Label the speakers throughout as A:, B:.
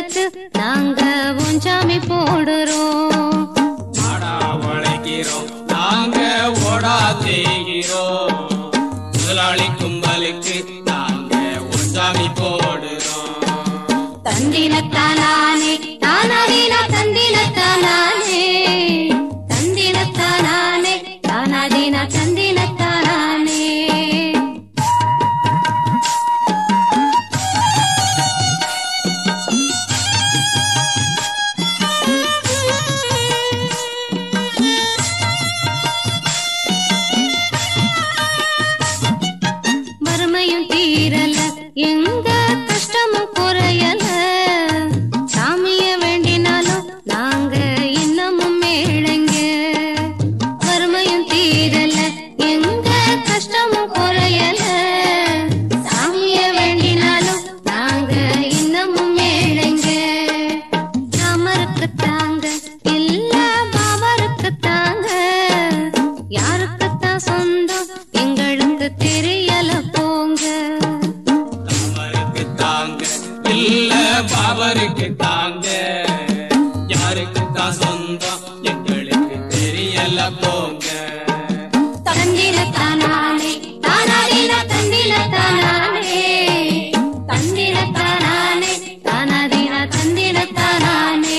A: கும்பலுக்கு நாங்க ஒஞ்சாமி போடுறோம்
B: மாடா உழைக்கிறோம் நாங்க ஓடா தேய்கிறோம் முதலாளி கும்பலுக்கு நாங்க ஒன்றாமி போடுறோம்
A: தந்தினத்தானே தானாதீனா தந்தினத்தானே தந்தினத்தானே தானாதீனா தந்தினத்தானே வறுமையும் தீரல எங்க கஷ்டமும் குறையல சாமிய வேண்டினாலும் நாங்க இன்னமும் மேழைங்க வறுமையும் தீரல எங்க கஷ்டமும் குறையல சாமிய வேண்டினாலும் நாங்க இன்னமும் மேழைங்க ராமருக்கு தாங்க இல்ல பாபருக்கு தாங்க யாருக்குத்தான் சொந்தம் எங்களுக்கு தெரியல போங்க
B: அவருக்கு தாங்க இல்ல பாபருக்கு தாங்க யாருக்கு தான் சொந்தம் எங்களுக்கு தெரியல போங்க
A: தந்தில தானானே தானாதீன தந்தில தானானே தந்தில தானானே தானாதீன தந்தில தானானே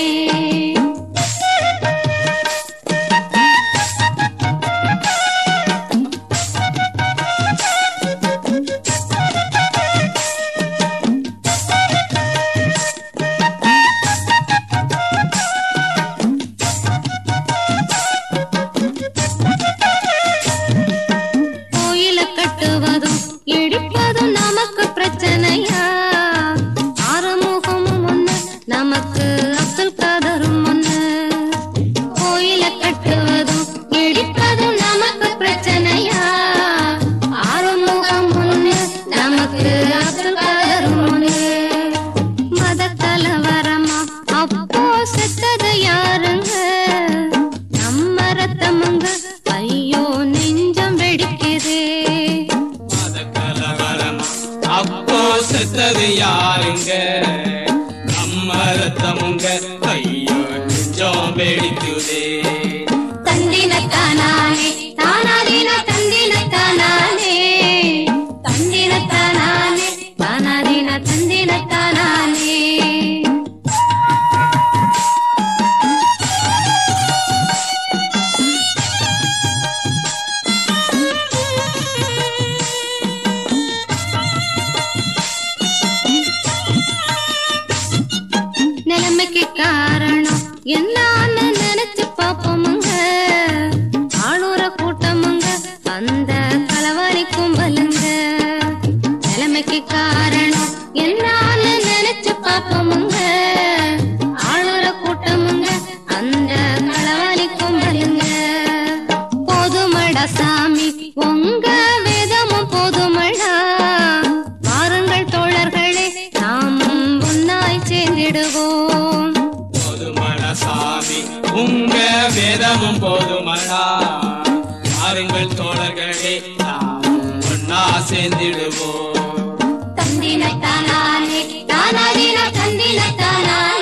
A: கோயில கட்டுவதும் இடிப்பதும் நமக்கு பிரச்சனையா ஆறுமுகமும் ஒண்ணு நமக்கு அப்துல் காதரும் ஒண்ணு கோயில கட்டுவதும் இடிப்பதும் நமக்கு பிரச்சனையா ஆறுமுகம் ஒண்ணு நமக்கு அப்துல் காதரும் ஒண்ணு மத கலவரமா அப்போ செத்தது யாருங்க நம்ம ரத்தமுங்க ஐயோ நெஞ்சம் வெடிக்குதே
B: மத கலவரம் அப்போ செத்தது யாருங்க நம்ம ரத்தமுங்க ஐயோ நெஞ்சம் வெடிக்குதே
A: தந்தினத்தானே தானாதீன தந்தினத்தானே தந்தினத்தானே தானாதீன தந்தினத்தானே நிலைமைக்கு காரணம் என்னன்னு நினைச்சு பாப்போமுங்க ஆளுற கூட்டமுங்க அந்த களவாணி கும்பலுங்க நிலைமைக்கு காரணம் என்னன்னு நினைச்சு பாப்போமுங்க ஆளுற கூட்டமுங்க அந்த களவாணி கும்பலுங்க போதுமடா சாமி உங்க வேதமும் போதுமடா வாருங்கள் தோழர்களே நாமும் ஒன்னாய் சேர்ந்திடுவோம்
B: போதுமடா சாமி உங்க வேதமும் போதுமடா பாருங்கள் தோழர்களே நாம் ஒன்னா சேர்ந்திடுவோம்
A: தந்தின தானானே தானாதீன தந்தின தானானே